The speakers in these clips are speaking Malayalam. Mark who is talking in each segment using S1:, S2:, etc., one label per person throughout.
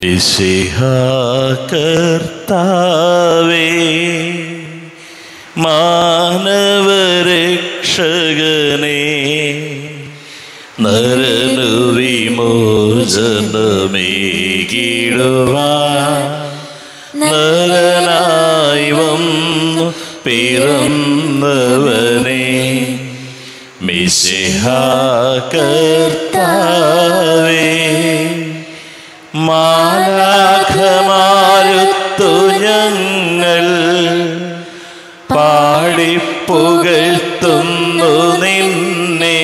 S1: കർത്താവേ മാനവരക്ഷകനേ നരനു വിമോചനമേകിടുവാൻ നരനായി വന്നു പിറന്നവനെ മിശിഹ കർത്താവേ മാലാഖമാരുത്തു ഞങ്ങൾ പാടിപ്പുകഴ്ത്തുന്നു നിന്നെ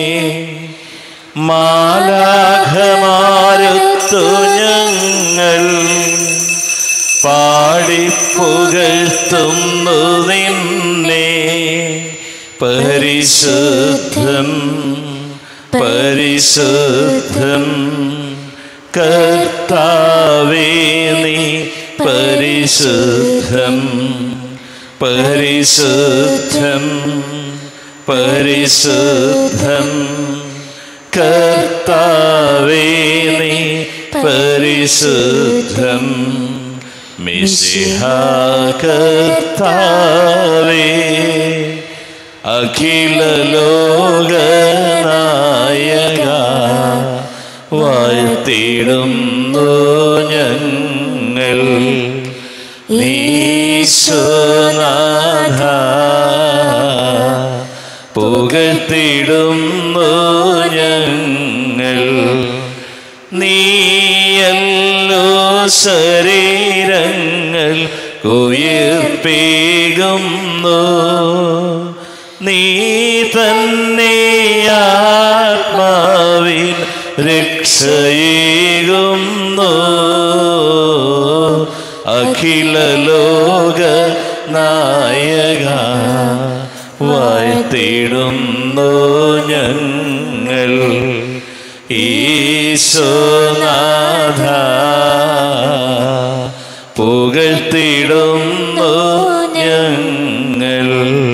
S1: മാലാഖമാരുത്തു ഞങ്ങൾ പാടിപ്പുകഴ്ത്തുന്നു നിന്നെ പരിശുദ്ധൻ പരിശുദ്ധൻ കർത്താവേ നീ പരിശുദ്ധൻ പരിശുദ്ധൻ പരിശുദ്ധൻ കർത്താവേ നീ പരിശുദ്ധൻ മിശിഹ കർത്താവേ അഖില ലോകനായക വാഴ്ത്തിടുന്നു ഞങ്ങൾ ഈശ്വനാഥ പുകഴ്ത്തിടുന്നു ഞങ്ങൾ നീയല്ലോ ശരീരങ്ങൾ ഉയർപ്പേകുന്നു നീ തന്നെ ആത്മാവിൻ രക്ഷയേകുന്നു അഖില ലോക നായക വാഴ്ത്തിടുന്നു ഞങ്ങൾ ഈശോനാഥ പുകഴ്ത്തിടുന്നു ഞങ്ങൾ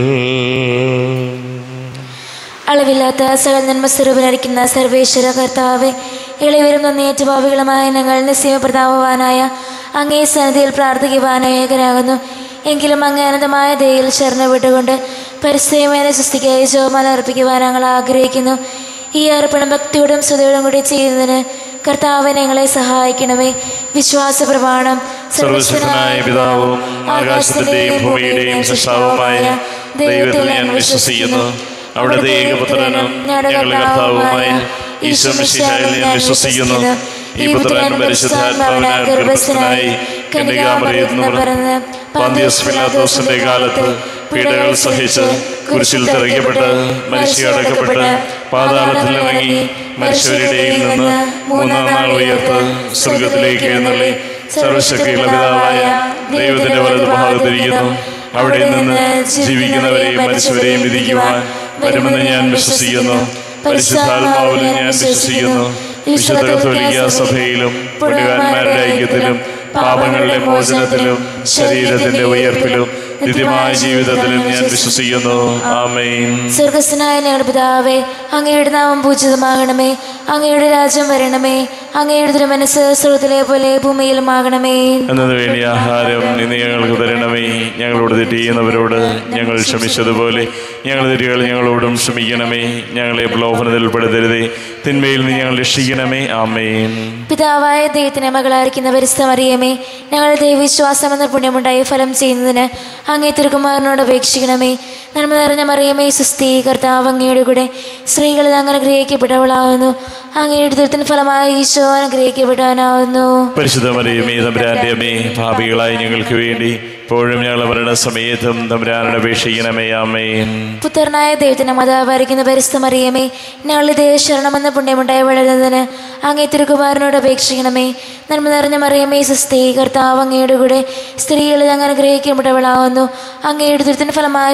S2: അളവില്ലാത്ത സകല നന്മ സ്വരൂപനരിക്കുന്ന സർവേശ്വര കർത്താവെ ഇളവരും നന്നേറ്റ ഭാവികളുമായ ഞങ്ങൾ നിസ്യമപ്രതാപവാനായ അങ്ങേ സന്നിധിയിൽ പ്രാർത്ഥിക്കുവാനായ ഏകനാകുന്നു എങ്കിലും അങ്ങേ അനന്തമായ ദയിൽ ശരണ വിട്ടുകൊണ്ട് പരിസ്ഥിതിമേനെ സൃഷ്ടിക്കായി ജോമാല അർപ്പിക്കുവാൻ ഞങ്ങൾ ആഗ്രഹിക്കുന്നു ഈ അർപ്പണം ഭക്തിയോടും ശ്രദ്ധയോടും കൂടി ചെയ്യുന്നതിന് കർത്താവ് ഞങ്ങളെ സഹായിക്കണമേ വിശ്വാസ പ്രമാണം
S1: സർവശക്തനായ പിതാവും ആകാശത്തിന്റെയും ഭൂമിയുടെയും സൃഷ്ടാവുമായ ദൈവത്തിൽ ഞാൻ വിശ്വസിക്കുന്നു അവിടുത്തെ ഏകപുത്രനും ഞങ്ങളുടെ കർത്താവുമായ ഈശോ മിശിഹായിൽ ഞാൻ വിശ്വസിക്കുന്നു ഈ പുത്രൻ പരിശുദ്ധാത്മാവിനാൽ ഗർഭസ്ഥനായി കന്യകാമറിയത്തിൽ നിന്ന് പിറന്ന് പാന്തിയസ് പിലാത്തോസിന്റെ കാലത്ത് പീഡകൾ സഹിച്ച് കുരിശിൽ തെറിക്കപ്പെട്ട് മരിച്ചടക്കപ്പെട്ട് പാതാളത്തിൽ ഇറങ്ങി മരിച്ചവരുടെയിൽ നിന്ന് മൂന്നാം നാൾ ഉയർത്ത് സ്വർഗത്തിലേക്ക് എഴുന്നള്ളി സർവശക്തിയുള്ള പിതാവായ ദൈവത്തിന്റെ വലതു ഭാഗത്തിരിക്കുന്നു അവിടെ നിന്ന് ജീവിക്കുന്നവരെയും മരിച്ചവരെയും വിധിക്കുവാൻ വരുമെന്ന് ഞാൻ വിശ്വസിക്കുന്നു പരിശുദ്ധാത്മാവിലും ഞാൻ വിശ്വസിക്കുന്നു വിശുദ്ധ കത്തോലിക്ക സഭയിലും പുണ്യവാന്മാരുടെ ഐക്യത്തിലും പാപങ്ങളുടെ മോചനത്തിലും ശരീരത്തിന്റെ ഉയർപ്പിലും നിത്യമായ ജീവിതത്തിലും ഞാൻ വിശ്വസിക്കുന്നു ആമേൻ
S2: സ്വർഗസ്നായ ഞങ്ങളുടെ പിതാവേ അങ്ങയുടെ നാമം പൂജിതമാകണമേ അങ്ങയുടെ രാജ്യം വരണമേ അങ്ങയുടെ തിരുമനസ് സ്രോതത്തിലെ പോലെ ഭൂമിയിലുമാകണമേ
S1: എന്നത് വേണ്ടി ആഹാരം ഇന്ന് ഞങ്ങൾക്ക് തരണമേ ഞങ്ങളോട് തെറ്റ് ചെയ്യുന്നവരോട് ഞങ്ങൾ ക്ഷമിച്ചതുപോലെ ഞങ്ങൾ തെറ്റുകൾ ഞങ്ങളോടും ക്ഷമിക്കണമേ ഞങ്ങളെ പ്രലോഭനത്തിൽ പെടുത്തരുതേ തിന്മയിൽ നിന്ന് ഞങ്ങൾ രക്ഷിക്കണമേ ആമേൻ
S2: പിതാവായ ദൈവത്തിന് മകളായിരിക്കുന്ന പരിസ്ഥമറിയമേ ഞങ്ങളുടെ ദൈവവിശ്വാസം എന്ന പുണ്യമുണ്ടായി ഫലം ചെയ്യുന്നതിന് അങ്ങേ തിരുകുമാരനോട് അപേക്ഷിക്കണമേ നന്മ നിറഞ്ഞ മറിയമേ സുസ്ഥി കർത്താവ് അങ്ങയുടെ കൂടെ സ്ത്രീകളിൽ അങ്ങനെ ഗ്രഹിക്കപ്പെട്ടവളാവുന്നു അങ്ങയുടെ ദുരിതത്തിന് ഫലമായി ഈശോ അനുഗ്രഹിക്കപ്പെട്ടവനാവുന്നു
S1: പരിശുദ്ധ മറിയമേ തമ്പുരാന്റെ അമ്മേ ഭാപികളായി ഞങ്ങൾക്ക് വേണ്ടി ഇപ്പോഴും ഞങ്ങൾ അവരുടെ സമയത്തും തമ്പുരാനോട് അപേക്ഷിക്കണമേ ആമേൻ
S2: പുത്രനായ ദൈവത്തിന്റെ മാതാവായിരിക്കുന്ന പരിസ്ഥ മറിയമേ ഞങ്ങളുടെ ദേവശരണമെന്ന പുണ്യമുണ്ടായി വളരുന്നതിന് അങ്ങേ തിരുകുമാരനോട് അപേക്ഷിക്കണമേ നന്മ നിറഞ്ഞ മറിയമേ സുസ്ഥി കർത്താവ് അങ്ങയുടെ കൂടെ സ്ത്രീകളിൽ അങ്ങനെ അനുഗ്രഹിക്കപ്പെട്ടവളാവുന്നു അങ്ങയുടെ ദുരിതത്തിന് ഫലമായി ഈശോ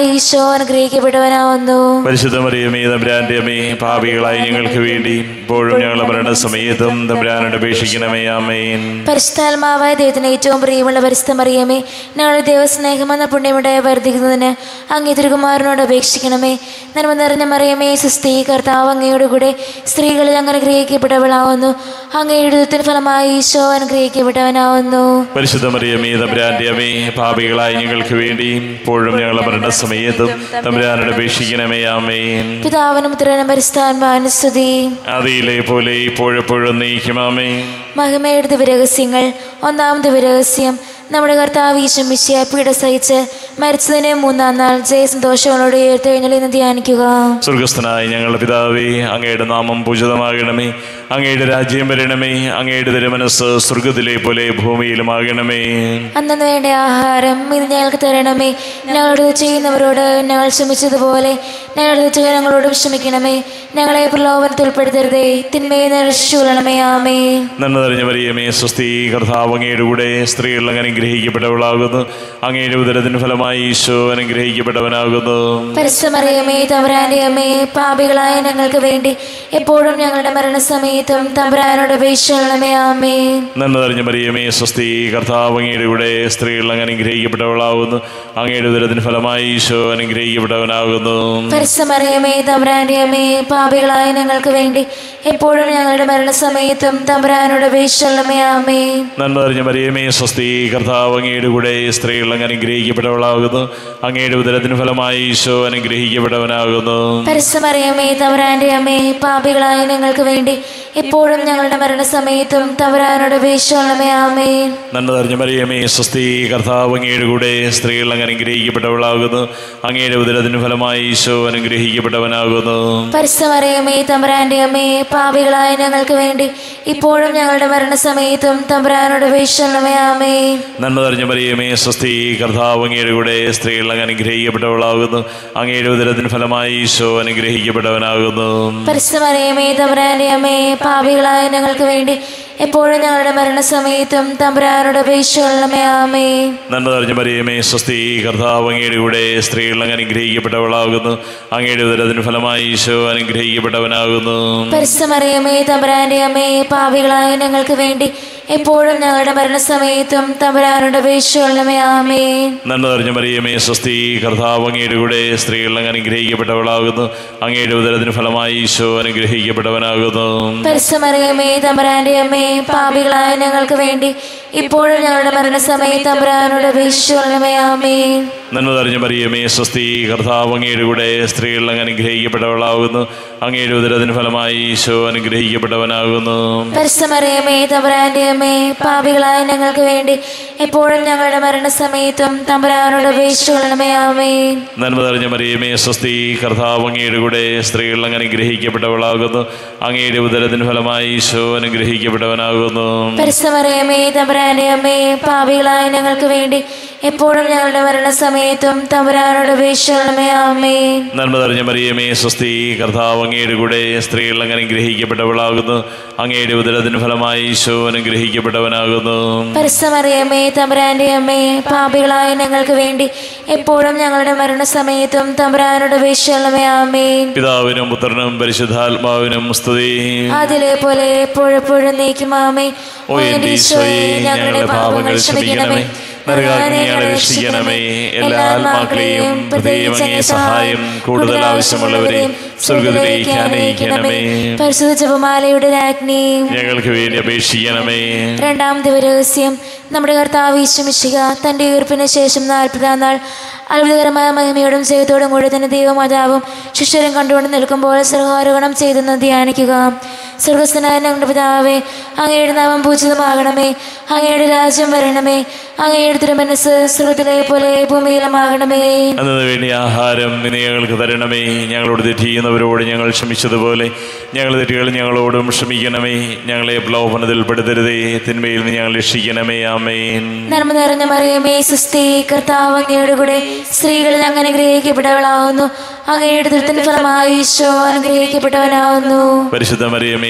S2: അനുഗ്രഹിക്കപ്പെട്ടവനാവുന്നു
S1: പരിശുദ്ധ മറിയമേ തമ്പുരാന്റെ അമ്മേ പാപികളായി ഞങ്ങൾക്ക് വേണ്ടി ഇപ്പോഴും ഞങ്ങളുടെ മരണസമയത്തും തമ്പുരാനോട് അപേക്ഷിക്കണമേ ആമേൻ
S2: പരിശുദ്ധാത്മാവായ ദൈവത്തിന് ഏറ്റവും പ്രിയമുള്ള പരിശുദ്ധ മറിയമേ ഞങ്ങളുടെ ദൈവസ്നേഹമെന്ന പുണ്യമുണ്ടായ വർദ്ധിക്കുന്നതിന് അങ്ങേ തിരുകുമാരനോട് അപേക്ഷിക്കണമേ നന്മ നിറഞ്ഞ മറിയമേ സുസ്ഥി കർത്താവ് അങ്ങയുടെ കൂടെ സ്ത്രീകളിൽ അങ്ങ് അനുഗ്രഹിക്കപ്പെട്ടവളാവുന്നു അങ്ങയുടെ ദുരിതത്തിന് ഫലമായി ഈശോ അനുഗ്രഹിക്കപ്പെട്ടവനാവുന്നു
S1: പരിശുദ്ധ മറിയമേ തമ്പുരാന്റെ അമ്മേ പാപികളായി ഞങ്ങൾക്ക് വേണ്ടി ഇപ്പോഴും ഞങ്ങളുടെ മരണസമയത്തും തമ്പുരാനോട് അപേക്ഷിക്കണമേ ആമേൻ
S2: പിതാവിനും പുത്രനും പരിശുദ്ധാത്മാവിനും സ്തുതി
S1: അതിലെ പോലെ ഇപ്പോഴെപ്പോഴും നീക്കുമാമേ
S2: മഹിമയുടെ ദിവരഹസ്യങ്ങൾ ഒന്നാം ദിവരഹസ്യം നമ്മുടെ കർത്താവ് ഈശമിശിയ പീഡ സഹിച്ച് മരിച്ചതിന് മൂന്നാം നാൾ ജയസന്തോഷങ്ങളോട് ഉയർത്തെഴുന്നള്ളിന്ന് ധ്യാനിക്കുക
S1: സ്വർഗസ്ഥനായ ഞങ്ങളുടെ പിതാവേ അങ്ങയുടെ നാമം പൂജിതമാകണമേ അങ്ങയുടെ രാജ്യം വരണമേ അങ്ങയുടെ തിരുമനസ് സ്വർഗത്തിലെ പോലെ ഭൂമിയിലുമാകണമേ
S2: അന്നു വേണ്ട ആഹാരം ഇത് ഞങ്ങൾക്ക് തരണമേ ഞങ്ങളോട് ഇത് ചെയ്യുന്നവരോട് ഞങ്ങൾ ക്ഷമിച്ചതുപോലെ ഞങ്ങളുടെ തെറ്റുകൾ ഞങ്ങളോടും ക്ഷമിക്കണമേ ഞങ്ങളെ പ്രലോഭനത്തിൽ ഉൾപ്പെടുത്തരുതേ തിന്മയെ രക്ഷിച്ചുകൊള്ളണമേ ആമേ
S1: നന്മ നിറഞ്ഞ മറിയമേ സ്വസ്തി കർത്താവ് അങ്ങയുടെ കൂടെ സ്ത്രീകൾ അങ്ങ് അനുഗ്രഹിക്കപ്പെട്ടവളാകുന്നു അങ്ങയുടെ ഉദരത്തിന് ഫലമായി ഈശോ അനുഗ്രഹിക്കപ്പെട്ടവനാകുന്നു
S2: പരിശ്രമറിയമേ തമ്പുരാന്റെ അമ്മേ പാപികളായ ഞങ്ങൾക്ക് വേണ്ടി എപ്പോഴും ഞങ്ങളുടെ മരണസമയത്തും തമ്പുരാനോട് അപേക്ഷിക്കണമേ ആമേ
S1: നന്മ നിറഞ്ഞ മറിയമേ സ്വസ്തി കർത്താവ് അങ്ങയുടെ കൂടെ സ്ത്രീകൾ അങ്ങ് അനുഗ്രഹിക്കപ്പെട്ടവളാകുന്നു അങ്ങയുടെ ഉദരത്തിന് ഫലമായി ഈശോ അനുഗ്രഹിക്കപ്പെട്ടവനാകുന്നു
S2: പരിശ്രമറിയമേ തമ്പുരാന്റെ അമ്മേ പാപികളായ ഞങ്ങൾക്ക് വേണ്ടി എപ്പോഴും ഞങ്ങളുടെ മരണസമയത്തും തമ്പുരാനോട് അപേക്ഷിക്കണമേ ആമേ
S1: നന്മ നിറഞ്ഞ മറിയമേ സ്വസ്തി കർത്താവ് അങ്ങയുടെ കൂടെ സ്ത്രീകൾ അങ്ങ് അനുഗ്രഹിക്കപ്പെട്ടവളാകുന്നു അങ്ങയുടെ ഉദരത്തിന് ഫലമായി ഈശോ അനുഗ്രഹിക്കപ്പെട്ടവനാകുന്നു
S2: പരിശ്രമറിയമേ തമ്പുരാന്റെ അമ്മേ പാപികളായ ഞങ്ങൾക്ക് വേണ്ടി എപ്പോഴും ഞങ്ങളുടെ മരണസമയത്തും തമ്പുരാനോട് അപേക്ഷിക്കണമേ ആമേ
S1: നന്മ നിറഞ്ഞ മറിയമേ സ്വസ്തി കർത്താവ് അങ്ങയുടെ കൂടെ സ്ത്രീകൾ അങ്ങ് അനുഗ്രഹിക്കപ്പെട്ടവളാകുന്നു അങ്ങയുടെ ഉദരത്തിന് ഫലമായി ഈശോ അനുഗ്രഹിക്കപ്പെട്ടവനാകുന്നു
S2: പരിശ്രമറിയമേ തമ്പുരാന്റെ അമ്മേ പാപികളായ ഞങ്ങൾക്ക് വേണ്ടി ഇപ്പോഴും ഞങ്ങളുടെ മരണസമയത്തും തമ്പുരാനോട് അപേക്ഷിക്കണമേ ആമേ
S1: നന്മ നിറഞ്ഞ മറിയമേ സ്വസ്തി കർത്താവ് അങ്ങയുടെ കൂടെ സ്ത്രീകൾ അങ്ങ് അനുഗ്രഹിക്കപ്പെട്ടവളാകുന്നു അങ്ങയുടെ ഉദരത്തിന് ഫലമായി ഈശോ അനുഗ്രഹിക്കപ്പെട്ടവനാകുന്നു
S2: പരിശ്രമറിയമേ തമ്പുരാന്റെ അമ്മേ പാപികളായ ഞങ്ങൾക്ക് വേണ്ടി എപ്പോഴും ഞങ്ങളുടെ മരണസമയത്തും തമ്പുരാനോട് അപേക്ഷിക്കണമേ ആമേ
S1: നന്മ നിറഞ്ഞ മറിയമേ സ്വസ്തി കർത്താവ് അങ്ങയുടെ കൂടെ സ്ത്രീകൾ അങ്ങ് അനുഗ്രഹിക്കപ്പെട്ടവളാകുന്നു അങ്ങയുടെ ഉദരത്തിന് ഫലമായി ഈശോ അനുഗ്രഹിക്കപ്പെട്ടവനാകുന്നു
S2: പരിശ്രമറിയമേ തമ്പുരാന്റെ അമ്മേ പാപികളായ ഞങ്ങൾക്ക് വേണ്ടി എപ്പോഴും ഞങ്ങളുടെ മരണസമയത്തും തമ്പുരാനോട് അപേക്ഷിക്കണമേ ആമേ
S1: നന്മ നിറഞ്ഞ മറിയമേ സ്വസ്തി കർത്താവ് അങ്ങയുടെ കൂടെ സ്ത്രീകൾ അങ്ങ് അനുഗ്രഹിക്കപ്പെട്ടവളാകുന്നു അങ്ങയുടെ ഉദരത്തിന് ഫലമായി ഈശോ അനുഗ്രഹിക്കപ്പെട്ടവനാകുന്നു
S2: പരിശ്രമറിയമേ തമ്പുരാന്റെ അമ്മേ പാപികളായ ഞങ്ങൾക്ക് വേണ്ടി ഇപ്പോഴും ഞങ്ങളുടെ മരണസമയത്ത് തമ്പുരാനോട് അപേക്ഷിക്കണമേ ആമേ
S1: നന്മ നിറഞ്ഞ മറിയമേ സ്വസ്തി കർത്താവ് അങ്ങയുടെ കൂടെ സ്ത്രീകൾ അങ്ങ് അനുഗ്രഹിക്കപ്പെട്ടവളാകുന്നു അങ്ങയുടെ ഉദരത്തിന് ഫലമായി ഈശോ അനുഗ്രഹിക്കപ്പെട്ടവനാകുന്നു
S2: പരിശ്രമറിയമേ തമ്പുരാന്റെ അമ്മേ പാപികളായ ഞങ്ങൾക്ക് വേണ്ടി എപ്പോഴും ഞങ്ങളുടെ മരണസമയത്തും തമ്പുരാനോട് അപേക്ഷിക്കണമേ ആമേ
S1: നന്മ നിറഞ്ഞ മറിയമേ സ്വസ്തി കർത്താവ് അങ്ങയുടെ കൂടെ സ്ത്രീകൾ അങ്ങ് അനുഗ്രഹിക്കപ്പെട്ടവളാകുന്നു അങ്ങയുടെ ഉദരത്തിന് ഫലമായി ഈശോ അനുഗ്രഹിക്കപ്പെട്ടവനാകുന്നു
S2: പരിശ്രമറിയമേ തമ്പുരാന്റെ അമ്മേ പാപികളായ ഞങ്ങൾക്ക് വേണ്ടി എപ്പോഴും ഞങ്ങളുടെ മരണസമയത്തും തമ്പുരാനോട് അപേക്ഷിക്കണമേ ആമേ
S1: നന്മ നിറഞ്ഞ മറിയമേ സ്വസ്തി കർത്താവ് അങ്ങയുടെ കൂടെ സ്ത്രീകൾ അങ്ങ് അനുഗ്രഹിക്കപ്പെട്ടവളാകുന്നു അങ്ങയുടെ ഉദരത്തിന് ഫലമായി ഈശോ അനുഗ്രഹിക്കപ്പെട്ടവനാകുന്നു
S2: പരിശ്രമറിയമേ തമ്പുരാന്റെ അമ്മേ പാപികളായ ഞങ്ങൾക്ക് വേണ്ടി എപ്പോഴും ഞങ്ങളുടെ മരണസമയത്തും തമ്പുരാനോട് അപേക്ഷിക്കണമേ ആമേ
S1: പിതാവിനും പുത്രനും പരിശുദ്ധാത്മാവിനും സ്തുതി
S2: അതിലെ പോലെ എപ്പോഴെപ്പോഴും നീക്കും ആമേ
S1: ഓ എൻ്റെ ഈശോയെ ഞങ്ങളുടെ പാപങ്ങൾ ക്ഷമിക്കണമേ നരകാഗ്നിയാളെ രക്ഷിക്കണമേ എല്ലാ ആത്മാക്കളെയും പ്രത്യേകം അങ്ങേ സഹായം കൂടുതൽ ആവശ്യമുള്ളവരെയും സ്വർഗത്തിലേക്ക് അനയിക്കണമേ
S2: പരിശുദ്ധ ജപമാലയുടെ രാജ്ഞി
S1: ഞങ്ങൾക്ക് വേണ്ടി അപേക്ഷിക്കണമേ
S2: രണ്ടാം ദിവരഹസ്യം നമ്മുടെ കർത്താവ് ഈശ്വമിശിക തൻ്റെ ഉയർപ്പിന് ശേഷം നാൽപ്പതാം നാൾ അത്ഭുതകരമായ മഹിമയോടും ജയത്തോടും കൂടി തന്നെ ദൈവമാതാവും ശിഷ്യരും കണ്ടുകൊണ്ട് നിൽക്കുമ്പോൾ സർഹാരോഹണം ചെയ്തെന്ന് ധ്യാനിക്കുക സ്വർഗസ്ഥനായ ഞങ്ങളുടെ പിതാവേ അങ്ങയുടെ നാമം പൂജിതമാകണമേ അങ്ങയുടെ രാജ്യം വരണമേ അങ്ങയുടെ തിരുമനസ് സ്വർഗത്തിലെ പോലെ ഭൂമിയിലുമാകണമേ
S1: അന്നു വേണ്ടി ആഹാരം ഇന്ന് ഞങ്ങൾക്ക് തരണമേ ഞങ്ങളോട് തെറ്റ് ചെയ്യുന്നവരോട് ഞങ്ങൾ ക്ഷമിച്ചതുപോലെ ഞങ്ങൾ തെറ്റുകൾ ഞങ്ങളോടും ക്ഷമിക്കണമേ ഞങ്ങളെ പ്രലോഭനത്തിൽ പെടുത്തരുതേ തിന്മയിൽ നിന്ന് ഞങ്ങൾ രക്ഷിക്കണമേ ആമേൻ
S2: നന്മ നിറഞ്ഞ മറിയമേ സുസ്ഥി കർത്താവ് അങ്ങയുടെ കൂടെ സ്ത്രീകളിൽ അങ്ങനെ അനുഗ്രഹിക്കപ്പെട്ടവളാവുന്നു അങ്ങയുടെ ദൃത്തിന് ഫലമായി ഈശോ അനുഗ്രഹിക്കപ്പെട്ടവനാവുന്നു
S1: പരിശുദ്ധ മറിയമേ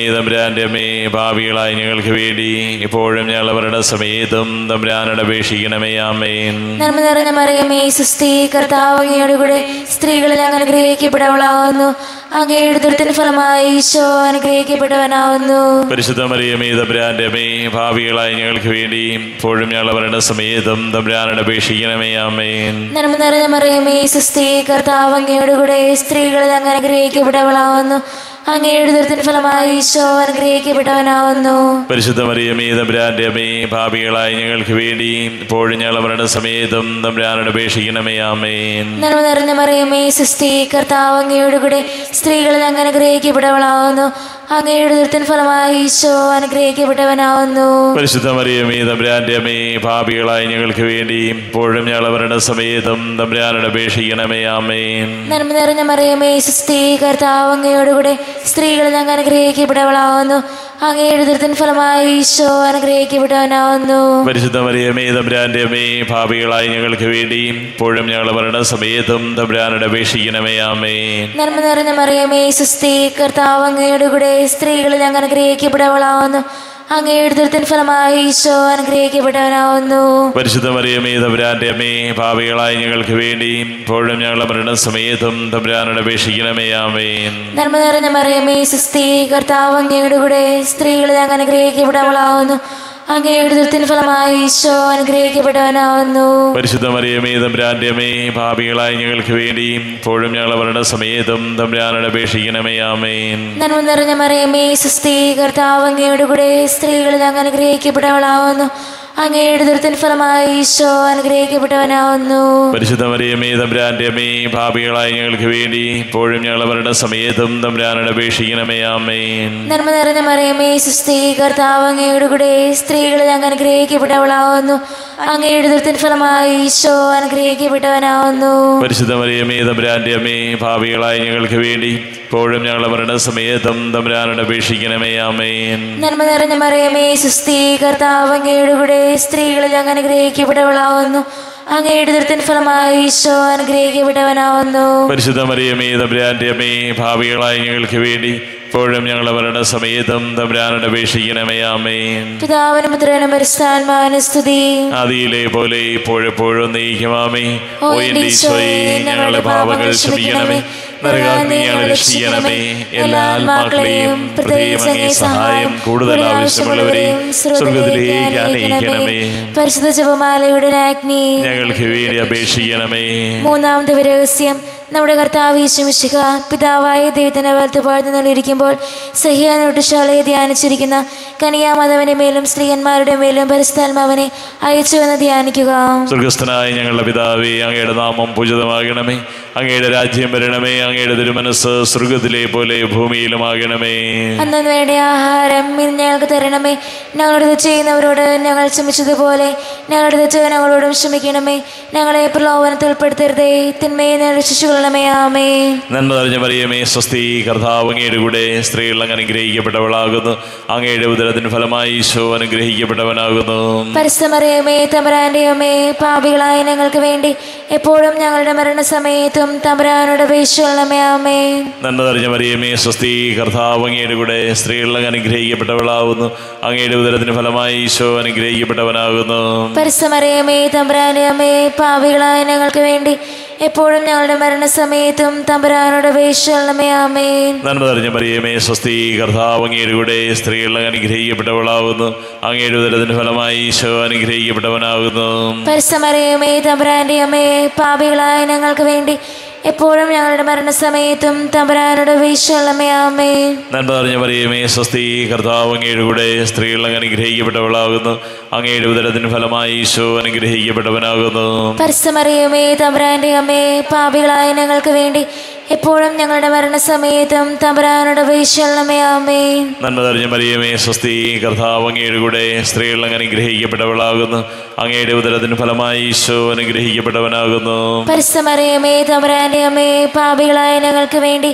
S1: അമേ തമ്പുരാൻ്റെ അമ്മേ ഭാവികളായി ഞങ്ങൾക്ക് വേണ്ടി ഇപ്പോഴും ഞങ്ങൾ അവരുടെ സമയത്തും തമ്പുരാനോട് അപേക്ഷിക്കണമേ ആമേൻ
S2: നന്മ നിറഞ്ഞ മറിയമേ സുസ്ഥി കർത്താവ് അങ്ങയുടെ കൂടെ സ്ത്രീകളിൽ അങ്ങ് അനുഗ്രഹിക്കപ്പെട്ടവളാവുന്നു അങ്ങയുടെ ദുരിതത്തിന് ഫലമായി ഈശോ അനുഗ്രഹിക്കപ്പെട്ടവനാവുന്നു
S1: പരിശുദ്ധ മറിയമേ തമ്പുരാൻ്റെ അമ്മേ ഭാവികളായി ഞങ്ങൾക്ക് വേണ്ടി ഇപ്പോഴും ഞങ്ങൾ അവരുടെ സമയത്തും തമ്പുരാനോട് അപേക്ഷിക്കണമേ ആമേൻ
S2: നന്മ നിറഞ്ഞ മറിയമേ സുസ്ഥി കർത്താവ് അങ്ങയുടെ കൂടെ സ്ത്രീകളിൽ അങ്ങ് അനുഗ്രഹിക്കപ്പെട്ടവളാവുന്നു അങ്ങയുടെ ദുരിതത്തിന് ഫലമായി ഈശോ അനുഗ്രഹിക്കപ്പെട്ടവനാവുന്നു
S1: പരിശുദ്ധ മറിയമേ തമ്പുരാൻ്റെ അമ്മേ ഭാവികളായി ഞങ്ങൾക്ക് വേണ്ടി ഇപ്പോഴും ഞങ്ങൾ അവരുടെ സമയത്തും തമ്പുരാനോട് അപേക്ഷിക്കണമേ ആമേൻ
S2: നന്മ നിറഞ്ഞ മറിയമേ സുസ്ഥി കർത്താവ് അങ്ങയുടെ കൂടെ സ്ത്രീകളിൽ അങ്ങ് അനുഗ്രഹിക്കപ്പെട്ടവളാവുന്നു അങ്ങയുടെ ദുരിതത്തിന് ഫലമായി ഈശോ അനുഗ്രഹിക്കപ്പെട്ടവനാവുന്നു
S1: പരിശുദ്ധ മറിയമേ തമ്പുരാൻ്റെ അമ്മേ ഭാവികളായി ഞങ്ങൾക്ക് വേണ്ടി ഇപ്പോഴും ഞങ്ങൾ അവരുടെ സമയത്തും തമ്പുരാനോട് അപേക്ഷിക്കണമേ ആമേൻ
S2: നന്മ നിറഞ്ഞ മറിയമേ സുസ്ഥി കർത്താവ് അങ്ങയുടെ കൂടെ സ്ത്രീകളിൽ അങ്ങ് അനുഗ്രഹിക്കപ്പെട്ടവളാവുന്നു അങ്ങയുടെ ദുരിതത്തിന് ഫലമായി ഈശോ അനുഗ്രഹിക്കപ്പെട്ടവനാവുന്നു
S1: പരിശുദ്ധ മറിയമേ തമ്പുരാൻ്റെ അമ്മേ ഭാവികളായി ഞങ്ങൾക്ക് വേണ്ടി ഇപ്പോഴും ഞങ്ങൾ അവരുടെ സമയത്തും തമ്പുരാനോട് അപേക്ഷിക്കണമേ ആമേൻ
S2: നന്മ നിറഞ്ഞ മറിയമേ സുസ്ഥി കർത്താവ് അങ്ങയുടെ കൂടെ സ്ത്രീകളിൽ അങ്ങ് അനുഗ്രഹിക്കപ്പെട്ടവളാവുന്നു അങ്ങയുടെ ദുരിതത്തിന് ഫലമായി ഈശോ അനുഗ്രഹിക്കപ്പെട്ടവനാവുന്നു
S1: പരിശുദ്ധ മറിയമേ തമ്പുരാൻ്റെ അമ്മേ ഭാവികളായി ഞങ്ങൾക്ക് വേണ്ടി ഇപ്പോഴും ഞങ്ങൾ അവരുടെ സമയത്തും തമ്പുരാനോട് അപേക്ഷിക്കണമേ ആമേൻ
S2: നന്മ നിറഞ്ഞ മറിയമേ സുസ്ഥി കർത്താവ് അങ്ങയുടെ കൂടെ സ്ത്രീകളിൽ അങ്ങ് അനുഗ്രഹിക്കപ്പെട്ടവളാവുന്നു അങ്ങയുടെ ദുരിതത്തിന് ഫലമായി ഈശോ അനുഗ്രഹിക്കപ്പെട്ടവനാവുന്നു
S1: പരിശുദ്ധ മറിയമേ തമ്പുരാൻ്റെ അമ്മേ ഭാവികളായി ഞങ്ങൾക്ക് വേണ്ടി ഇപ്പോഴും ഞങ്ങൾ അവരുടെ സമയത്തും തമ്പുരാനോട് അപേക്ഷിക്കണമേ ആമേൻ
S2: നന്മ നിറഞ്ഞ മറിയമേ സുസ്ഥി കർത്താവ് അങ്ങയുടെ കൂടെ സ്ത്രീകളിൽ അങ്ങ് അനുഗ്രഹിക്കപ്പെട്ടവളാവുന്നു അങ്ങയുടെ ദുരിതത്തിന് ഫലമായി ഈശോ അനുഗ്രഹിക്കപ്പെട്ടവനാവുന്നു
S1: പരിശുദ്ധ മറിയമേ തമ്പുരാൻ്റെ അമ്മേ ഭാവികളായി ഞങ്ങൾക്ക് വേണ്ടി ഇപ്പോഴും ഞങ്ങൾ അവരുടെ സമയത്തും തമ്പുരാനോട് അപേക്ഷിക്കണമേ ആമേൻ
S2: നന്മ നിറഞ്ഞ മറിയമേ സുസ്ഥി കർത്താവ് അങ്ങയുടെ കൂടെ സ്ത്രീകളിൽ അങ്ങ് അനുഗ്രഹിക്കപ്പെട്ടവളാവുന്നു അങ്ങയുടെ ദുരിതത്തിന് ഫലമായി ഈശോ അനുഗ്രഹിക്കപ്പെട്ടവനാവുന്നു
S1: പരിശുദ്ധ മറിയമേ തമ്പുരാൻ്റെ അമ്മേ ഭാവികളായി ഞങ്ങൾക്ക് വേണ്ടി ഇപ്പോഴും ഞങ്ങൾ അവരുടെ സമയത്തും തമ്പുരാനോട് അപേക്ഷിക്കണമേ ആമേൻ
S2: നന്മ നിറഞ്ഞ മറിയമേ സുസ്ഥി കർത്താവ് അങ്ങയുടെ കൂടെ സ്ത്രീകളിൽ അങ്ങ് അനുഗ്രഹിക്കപ്പെട്ടവളാവുന്നു അങ്ങയുടെ ദുരിതത്തിന് ഫലമായി ഈശോ അനുഗ്രഹിക്കപ്പെട്ടവനാവുന്നു
S1: പരിശുദ്ധ മറിയമേ തമ്പുരാൻ്റെ അമ്മേ ഭാവികളായി ഞങ്ങൾക്ക് വേണ്ടി ഇപ്പോഴും ഞങ്ങൾ അവരുടെ സമയത്തും തമ്പുരാനോട് അപേക്ഷിക്കണമേ ആമേൻ
S2: പിതാവിനും പുത്രനും പരിസ്ഥാത്മാവിനും സ്തുതി
S1: ആദിയിലെ പോലെ ഇപ്പോഴെപ്പോഴും നീക്കുമാമേ ഓ എൻ്റെ ഈശോയെ ഞങ്ങളുടെ പാപങ്ങൾ ക്ഷമിക്കണമേ നരകാഗ്നി ഞങ്ങളെ രക്ഷിക്കണമേ എല്ലാ ആത്മാക്കളെയും പ്രത്യേകം അങ്ങേ സഹായം കൂടുതൽ ആവശ്യമുള്ളവരെയും സ്വർഗത്തിലേക്ക് അനയിക്കണമേ
S2: പരിശുദ്ധ ജപമാലയുടെ രാജ്ഞി
S1: ഞങ്ങൾക്ക് വേണ്ടി അപേക്ഷിക്കണമേ
S2: മൂന്നാമത്തെ രഹസ്യം നമ്മുടെ കർത്താവ് യേശുമിശിഹ പിതാവായ ദൈവത്തിന്റെ വലത്ത് പാഴ്ന്നുള്ളിരിക്കുമ്പോൾ സഹിയാനൊട്ടുശാലയെ ധ്യാനിച്ചിരിക്കുന്ന കനിയാമാധവന്റെ മേലും സ്ത്രീയന്മാരുടെ മേലും പരിസ്ഥാത്മാവനെ അയച്ചുവെന്ന് ധ്യാനിക്കുക
S1: സ്വർഗസ്ഥനായ ഞങ്ങളുടെ പിതാവേ അങ്ങയുടെ നാമം പൂജിതമാകണമേ അങ്ങയുടെ രാജ്യം വരണമേ അങ്ങയുടെ തിരുമനസ് സ്വർഗത്തിലെ പോലെ ഭൂമിയിലുമാകണമേ
S2: അന്നു വേണ്ട ആഹാരം ഇന്ന് ഞങ്ങൾക്ക് തരണമേ ഞങ്ങളുടെ തെറ്റ് ചെയ്യുന്നവരോട് ഞങ്ങൾ ക്ഷമിച്ചതുപോലെ ഞങ്ങളുടെ തെറ്റ് ഞങ്ങളോടും ക്ഷമിക്കണമേ ഞങ്ങളെ പ്രലോഭനത്തിൽ ഉൾപ്പെടുത്തരുതേ തിന്മയെ ഞങ്ങളുടെ ശിശുകളമേ ആമേ
S1: നന്മ നിറഞ്ഞ മറിയമേ സ്വസ്തി കർത്താവ് അങ്ങയുടെ കൂടെ സ്ത്രീകൾ അങ്ങ് അനുഗ്രഹിക്കപ്പെട്ടവളാകുന്നു അങ്ങയുടെ ഉദരത്തിന് ഫലമായി ഈശോ അനുഗ്രഹിക്കപ്പെട്ടവനാകുന്നു
S2: പരിസ്ഥമറിയമേ തമ്പരാന്റെ അമ്മേ പാപികളായ ഞങ്ങൾക്ക് വേണ്ടി എപ്പോഴും ഞങ്ങളുടെ മരണസമയത്തും തമ്പരാനോട് അപേക്ഷിക്കണമേ ആമേ
S1: നന്മ നിറഞ്ഞ മറിയമേ സ്വസ്തി കർത്താവ് അങ്ങയുടെ കൂടെ സ്ത്രീകൾ അങ്ങ് അനുഗ്രഹിക്കപ്പെട്ടവളാകുന്നു അങ്ങയുടെ ഉദരത്തിന് ഫലമായി ഈശോ അനുഗ്രഹിക്കപ്പെട്ടവനാകുന്നു
S2: പരിസ്ഥമറിയമേ തമ്പരാന്റെ അമ്മേ പാപികളായ ഞങ്ങൾക്ക് വേണ്ടി എപ്പോഴും ഞങ്ങളുടെ മരണസമയത്തും തമ്പരാനോട് അപേക്ഷിക്കണമേ ആമേ
S1: നന്മ നിറഞ്ഞ മറിയമേ സ്വസ്തി കർത്താവ് അങ്ങയുടെ കൂടെ സ്ത്രീകൾ അങ്ങ് അനുഗ്രഹിക്കപ്പെട്ടവളാകുന്നു അങ്ങയുടെ ഉദരത്തിന് ഫലമായി ഈശോ അനുഗ്രഹിക്കപ്പെട്ടവനാകുന്നു
S2: പരിസ്ഥമറിയമേ തമ്പരാന്റെ അമ്മേ പാപികളായ ഞങ്ങൾക്ക് വേണ്ടി എപ്പോഴും ഞങ്ങളുടെ മരണസമയത്തും തമ്പരാനോട് അപേക്ഷിക്കണമേ ആമേ
S1: നന്മ നിറഞ്ഞ മറിയമേ സ്വസ്തി കർത്താവ് അങ്ങയുടെ കൂടെ സ്ത്രീകൾ അങ്ങ് അനുഗ്രഹിക്കപ്പെട്ടവളാകുന്നു അങ്ങയുടെ ഉദരത്തിന് ഫലമായി ഈശോ അനുഗ്രഹിക്കപ്പെട്ടവനാകുന്നു
S2: പരിസ്ഥമറിയമേ തമ്പരാന്റെ അമ്മേ പാപികളായ ഞങ്ങൾക്ക് വേണ്ടി എപ്പോഴും ഞങ്ങളുടെ മരണസമയത്തും തമ്പരാനോട് അപേക്ഷിക്കണമേ ആമേ
S1: നന്മ നിറഞ്ഞ മറിയമേ സ്വസ്തി കർത്താവ് അങ്ങയുടെ കൂടെ സ്ത്രീകൾ അങ്ങ് അനുഗ്രഹിക്കപ്പെട്ടവളാകുന്നു അങ്ങയുടെ ഉദരത്തിന് ഫലമായി ഈശോ അനുഗ്രഹിക്കപ്പെട്ടവനാകുന്നു
S2: പരിസ്ഥമറിയമേ തമ്പരാന്റെ അമ്മേ പാപികളായ ഞങ്ങൾക്ക് വേണ്ടി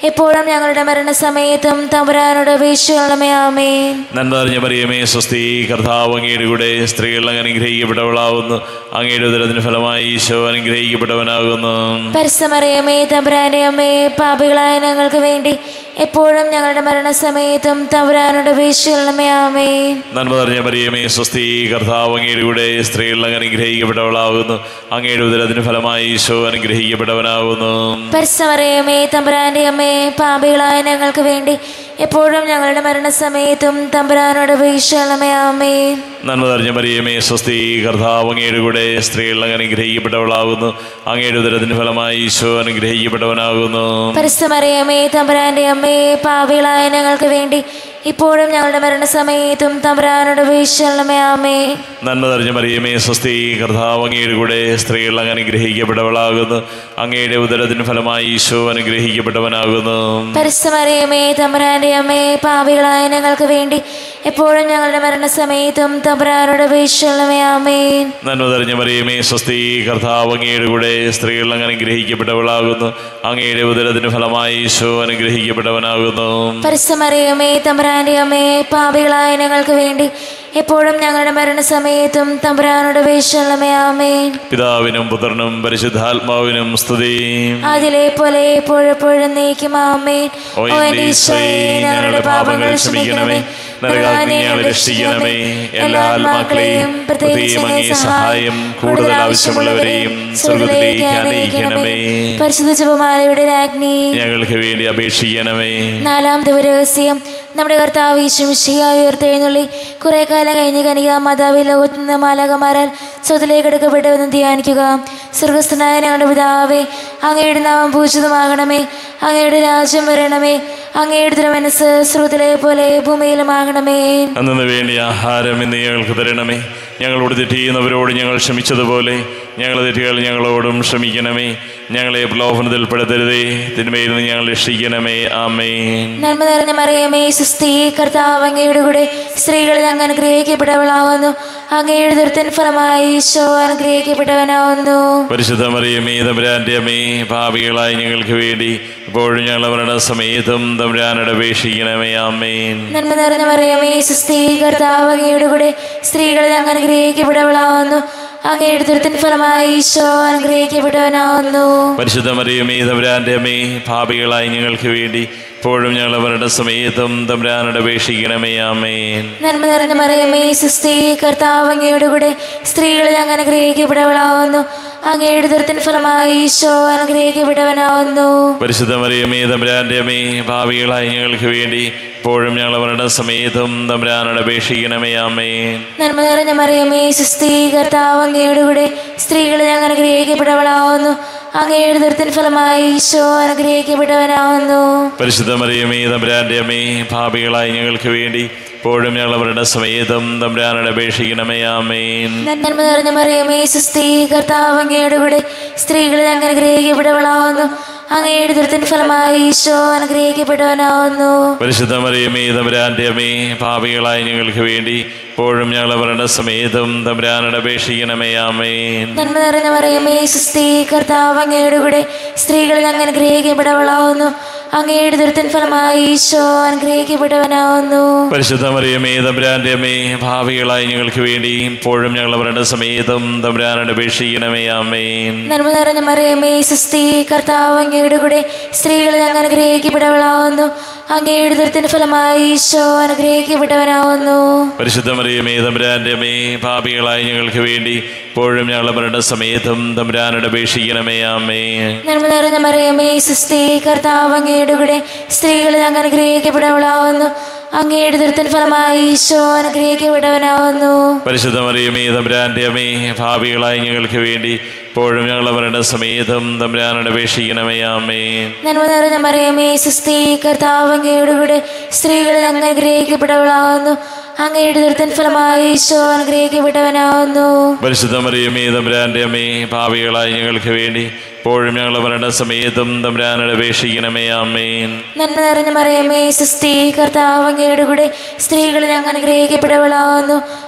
S2: എപ്പോഴും ഞങ്ങളുടെ മരണസമയത്തും തമ്പുരാനോട് അപേക്ഷിക്കണമേ ആമേൻ
S1: നന്മ നിറഞ്ഞ മറിയമേ സ്വസ്തി കർത്താവ് അങ്ങയുടെ കൂടെ സ്ത്രീകൾ അങ്ങ് അനുഗ്രഹിക്കപ്പെട്ടവളാവുന്നു അങ്ങയുടെ ഉദരത്തിന് ഫലമായി ഈശോ അനുഗ്രഹിക്കപ്പെട്ടവനാകുന്നു
S2: പരസ്യമറിയമേ തമ്പുരാന്റെ അമ്മേ പാപികളായ ഞങ്ങൾക്ക് വേണ്ടി എപ്പോഴും ഞങ്ങളുടെ മരണസമയത്തും തമ്പുരാനോട് അപേക്ഷിക്കണമേ ആമേൻ
S1: നന്മ നിറഞ്ഞ മറിയമേ സ്വസ്തി കർത്താവ് അങ്ങയുടെ കൂടെ സ്ത്രീകൾ അങ്ങ് അനുഗ്രഹിക്കപ്പെട്ടവളാകുന്നു അങ്ങയുടെ ഉദരത്തിന് ഫലമായി ഈശോ അനുഗ്രഹിക്കപ്പെട്ടവനാകുന്നു
S2: പരസ്യമറിയമേ തമ്പുരാന്റെ അമ്മേ പാപികളായ ഞങ്ങൾക്ക് വേണ്ടി എപ്പോഴും ഞങ്ങളുടെ മരണസമയത്തും തമ്പുരാനോട് അപേക്ഷിക്കണമേ ആമേൻ
S1: നന്മ നിറഞ്ഞ മറിയമേ സ്വസ്തി കർത്താവ് അങ്ങയുടെ കൂടെ സ്ത്രീകൾ അങ്ങ് അനുഗ്രഹിക്കപ്പെട്ടവളാകുന്നു അങ്ങയുടെ ഉദരത്തിന് ഫലമായി ഈശോ അനുഗ്രഹിക്കപ്പെട്ടവനാകുന്നു
S2: പരസ്യമറിയമേ തമ്പുരാന്റെ അമ്മേ പാപികളായ ഞങ്ങൾക്ക് വേണ്ടി ഇപ്പോഴും ഞങ്ങളുടെ മരണസമയത്തും തമ്പുരാനോട് അപേക്ഷിക്കണമേ ആമേ
S1: നന്മ നിറഞ്ഞ മറിയമേ സ്വസ്തി കർത്താവ് അങ്ങയുടെ കൂടെ സ്ത്രീകൾ അങ്ങ് അനുഗ്രഹിക്കപ്പെട്ടവളാകുന്നു അങ്ങയുടെ ഉദരത്തിന് ഫലമായി ഈശോ അനുഗ്രഹിക്കപ്പെട്ടവനാകുന്നു
S2: പരസ്യമറിയമേ തമ്പുരാന്റെ അമ്മേ പാപികളായ ഞങ്ങൾക്ക് വേണ്ടി എപ്പോഴും ഞങ്ങളുടെ മരണസമയത്തും തമ്പുരാനോട് അപേക്ഷിക്കണമേ ആമേ
S1: നന്മ നിറഞ്ഞ മറിയമേ സ്വസ്തി കർത്താവ് അങ്ങയുടെ കൂടെ സ്ത്രീകൾ അങ്ങ് അനുഗ്രഹിക്കപ്പെട്ടവളാകുന്നു അങ്ങയുടെ ഉദരത്തിന് ഫലമായി ഈശോ അനുഗ്രഹിക്കപ്പെട്ടവനാകുന്നു
S2: പരസ്യമറിയമേ തമ്പുരാന്റെ അമ്മേ പാപികളായ ഞങ്ങൾക്ക് വേണ്ടി എപ്പോഴും ഞങ്ങളുടെ മരണസമയത്തും തമ്പുരാനോട് അപേക്ഷിക്കണമേ ആമേ
S1: പിതാവിനും പുത്രനും പരിശുദ്ധാത്മാവിനും സ്തുതി
S2: അതിലെ പോലെ എപ്പോഴെപ്പോഴും നീക്കും ആമേ
S1: ഓ എൻ്റെ ഈശോയെ, ഞങ്ങളുടെ പാപങ്ങൾ ക്ഷമിക്കണമേ നരകാഗ്നി ഞങ്ങളെ രക്ഷിക്കണമേ എല്ലാ ആത്മാക്കളെയും പ്രത്യേകിച്ച് അങ്ങേ സഹായം കൂടുതൽ ആവശ്യമുള്ളവരെയും സ്വർഗത്തിലേക്ക് ആനയിക്കണമേ
S2: പരിശുദ്ധ ജപമാലയുടെ രാജ്ഞി
S1: ഞങ്ങൾക്ക് വേണ്ടി അപേക്ഷിക്കണമേ
S2: നാലാമത്തെ ഒരു രഹസ്യം നമ്മുടെ കർത്താവ് ഈശ്വമിശിയായി ഉയർത്തെഴുന്നള്ളി കുറെ കാലം കഴിഞ്ഞ് കനിക മാതാവ് ലോകത്തു നിന്ന് മാലാകമാരാൽ സ്വത്തിലേക്ക് എടുക്കപ്പെട്ടുവെന്ന് ധ്യാനിക്കുക സ്വർഗസ്ഥനായ ഞങ്ങളുടെ പിതാവേ അങ്ങയുടെ നാമം പൂജിതമാകണമേ അങ്ങയുടെ രാജ്യം വരണമേ അങ്ങയുടെ തിരുമനസ് ശ്രുതിലെ പോലെ ഭൂമിയിലുമാകണമേ
S1: അന്നു വേണ്ടി ആഹാരം ഇന്ന് ഞങ്ങൾക്ക് തരണമേ ഞങ്ങളോട് തെറ്റ് ചെയ്യുന്നവരോട് ഞങ്ങൾ ക്ഷമിച്ചതുപോലെ ഞങ്ങളെ തെറ്റുകൾ ഞങ്ങളോടും ക്ഷമിക്കണമേ ഞങ്ങളെ പ്രലോഭനത്തിൽപ്പെടുത്തരുതേ തിന്മയിൽ നിന്ന് ഞങ്ങൾ രക്ഷിക്കണമേ ആമേൻ
S2: നന്മ നിറഞ്ഞ മറിയമേ സുസ്ഥി കർത്താവ് അങ്ങയുടെ കൂടെ സ്ത്രീകളിൽ അങ്ങ് അനുഗ്രഹിക്കപ്പെട്ടവളാവുന്നു അങ്ങയുടെ ദുരിതൻ ഫലമായി ഈശോ അനുഗ്രഹിക്കപ്പെട്ടവനാവുന്നു
S1: പരിശുദ്ധ മറിയമേ തമ്പുരാൻ്റെ അമ്മേ പാപികളായ ഞങ്ങൾക്ക് വേണ്ടി ഇപ്പോഴും ഞങ്ങൾ അവരുടെ സമയത്തും തമ്പുരാനോട് അപേക്ഷിക്കണമേ ആമേൻ
S2: നന്മ നിറഞ്ഞ മറിയമേ സുസ്ഥി കർത്താവ് അങ്ങയുടെ കൂടെ സ്ത്രീകളിൽ അങ്ങ് അനുഗ്രഹിക്കപ്പെട്ടവളാവുന്നു അങ്ങയുടെ ദുരിതൻ ഫലമായി ഈശോ അനുഗ്രഹിക്കപ്പെട്ടവനാവുന്നു
S1: പരിശുദ്ധ മറിയമേ തമ്പുരാൻ്റെ അമ്മേ പാപികളായ ഞങ്ങൾക്ക് വേണ്ടി ഇപ്പോഴും ഞങ്ങൾ അവരുടെ സമയത്തും തമ്പുരാനോട് അപേക്ഷിക്കണമേ ആമേൻ
S2: നന്മ നിറഞ്ഞ മറിയമേ സുസ്ഥി കർത്താവ് അങ്ങയുടെ കൂടെ സ്ത്രീകളിൽ അങ്ങ് അനുഗ്രഹിക്കപ്പെട്ടവളാവുന്നു അങ്ങയുടെ ദുരിതൻ ഫലമായി ഈശോ അനുഗ്രഹിക്കപ്പെട്ടവനാവുന്നു
S1: പരിശുദ്ധ മറിയമേ തമ്പുരാൻ്റെ അമ്മേ ഭാവികളായി ഞങ്ങൾക്ക് വേണ്ടി ഇപ്പോഴും ഞങ്ങൾ അവരുടെ സമയത്തും തമ്പുരാനോട് അപേക്ഷിക്കണമേ ആമേൻ
S2: നന്മ നിറഞ്ഞ മറിയമേ സുസ്ഥി കർത്താവ് അങ്ങയുടെ കൂടെ സ്ത്രീകളിൽ അങ്ങ് അനുഗ്രഹിക്കപ്പെട്ടവളാവുന്നു അങ്ങയുടെ ദുരിതൻ ഫലമായി ഈശോ അനുഗ്രഹിക്കപ്പെട്ടവനാവുന്നു
S1: പരിശുദ്ധ മറിയമേ തമ്പുരാൻ്റെ അമ്മേ ഭാവികളായി ഞങ്ങൾക്ക് വേണ്ടി ഇപ്പോഴും ഞങ്ങൾ അവരുടെ സമയത്തും തമ്പുരാനോട് അപേക്ഷിക്കണമേ ആമേൻ
S2: നന്മ നിറഞ്ഞ മറിയമേ സുസ്ഥി കർത്താവ് അങ്ങയുടെ കൂടെ സ്ത്രീകളിൽ അങ്ങ് അനുഗ്രഹിക്കപ്പെട്ടവളാവുന്നു അങ്ങയുടെ ദുരിതൻ ഫലമായി ഈശോ അനുഗ്രഹിക്കപ്പെട്ടവനാവുന്നു
S1: പരിശുദ്ധ മറിയമേ തമ്പുരാൻ്റെ അമ്മേ ഭാവികളായി ഞങ്ങൾക്ക് വേണ്ടി ഇപ്പോഴും ഞങ്ങൾ അവരുടെ സമയത്തും തമ്പുരാനോട് അപേക്ഷിക്കണമേ ആമേൻ
S2: നന്മ നിറഞ്ഞ മറിയമേ സുസ്ഥി കർത്താവ് അങ്ങയുടെ കൂടെ സ്ത്രീകളിൽ അങ്ങ് അനുഗ്രഹിക്കപ്പെട്ടവളാവുന്നു അങ്ങയുടെ ദുരിതൻ ഫലമായി ഈശോ അനുഗ്രഹിക്കപ്പെട്ടവനാവുന്നു
S1: പരിശുദ്ധ മറിയമേ തമ്പുരാൻ്റെ അമ്മേ ഭാവികളായി ഞങ്ങൾക്ക് വേണ്ടി ഇപ്പോഴും ഞങ്ങൾ അവരുടെ സമയത്തും തമ്പുരാനോട് അപേക്ഷിക്കണമേ ആമേൻ
S2: നന്മ നിറഞ്ഞ മറിയമേ സുസ്ഥി കർത്താവ് അങ്ങയുടെ കൂടെ സ്ത്രീകളിൽ അങ്ങ് അനുഗ്രഹിക്കപ്പെട്ടവളാവുന്നു അങ്ങയുടെ ദുരിതൻ ഫലമായി ഈശോ അനുഗ്രഹിക്കപ്പെട്ടവനാവുന്നു
S1: പരിശുദ്ധ മറിയമേ തമ്പുരാൻ്റെ അമ്മേ ഭാവികളായി ഞങ്ങൾക്ക് വേണ്ടി ഇപ്പോഴും ഞങ്ങൾ അവരുടെ സമയത്തും തമ്പുരാനോട് അപേക്ഷിക്കണമേ ആമേൻ
S2: നന്മ നിറഞ്ഞ മറിയമേ സുസ്ഥി കർത്താവ് അങ്ങയുടെ കൂടെ സ്ത്രീകളിൽ അങ്ങ് അനുഗ്രഹിക്കപ്പെട്ടവളാവുന്നു അങ്ങയുടെ ദുരിതൻ ഫലമായി ഈശോ അനുഗ്രഹിക്കപ്പെട്ടവനാവുന്നു
S1: പരിശുദ്ധ മറിയമേ തമ്പുരാൻ്റെ അമ്മേ ഭാവികളായി ഞങ്ങൾക്ക് വേണ്ടി ഇപ്പോഴും ഞങ്ങൾ അവരുടെ സമയത്തും തമ്പുരാനോട് അപേക്ഷിക്കണമേ ആമേൻ
S2: നന്മ നിറഞ്ഞ മറിയമേ സുസ്ഥി കർത്താവ് അങ്ങയുടെ കൂടെ സ്ത്രീകളിൽ അങ്ങ് അനുഗ്രഹിക്കപ്പെട്ടവളാവുന്നു അങ്ങയുടെ ദുരിതൻ ഫലമായി ഈശോ അനുഗ്രഹിക്കപ്പെട്ടവനാവുന്നു
S1: പരിശുദ്ധ മറിയമേ തമ്പുരാൻ്റെ അമ്മേ ഭാവികളായി ഞങ്ങൾക്ക് വേണ്ടി ഇപ്പോഴും ഞങ്ങൾ അവരുടെ സമയത്തും തമ്പുരാനോട് അപേക്ഷിക്കണമേ ആമേൻ
S2: നന്മ നിറഞ്ഞ മറിയമേ സുസ്ഥി കർത്താവ് അങ്ങയുടെ കൂടെ സ്ത്രീകളിൽ അങ്ങ് അനുഗ്രഹിക്കപ്പെട്ടവളാവുന്നു